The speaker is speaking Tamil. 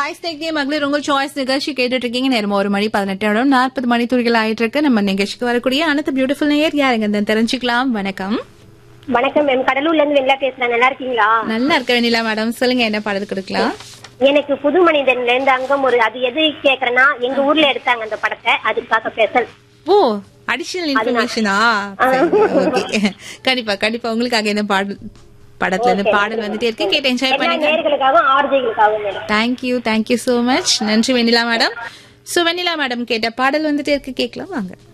சாய்ஸ் டெக்னிக் மகளிர் உங்கள் சாய்ஸ் நிகழ்ச்சி கேட்டுட்டு இருக்கீங்க நேரம் ஒரு மணி பதினெட்டு இடம் நாற்பது மணி துளிகள் ஆயிட்டு இருக்கு நம்ம நிகழ்ச்சிக்கு வரக்கூடிய அனைத்து பியூட்டிஃபுல் நேயர் யாருங்க தெரிஞ்சுக்கலாம் வணக்கம் வணக்கம் மேம் கடலூர்ல இருந்து வெண்ணிலா பேசுறேன் நல்லா இருக்கீங்களா நல்லா இருக்க வெண்ணிலா மேடம் சொல்லுங்க என்ன பாடல் கொடுக்கலாம் எனக்கு புது மனிதன்ல இருந்து அங்கம் ஒரு அது எது கேக்குறேன்னா எங்க ஊர்ல எடுத்தாங்க அந்த படத்தை அதுக்காக ஸ்பெஷல் ஓ அடிஷனல் இன்ஃபர்மேஷனா ஓகே கண்டிப்பா கண்டிப்பா உங்களுக்காக என்ன பாடல் படத்துல இருந்து பாடல் வந்துட்டே இருக்கு கேட்டு என்ஜாய் எல்லா பண்ணுங்க நேர்களுக்காகவும் ஆர்ஜிகளுக்காகவும் madam thank you thank you so much நன்றி Vennila madam so Vennila madam கேட்ட பாடல் வந்துட்டே இருக்கு கேட்கலாம் வாங்க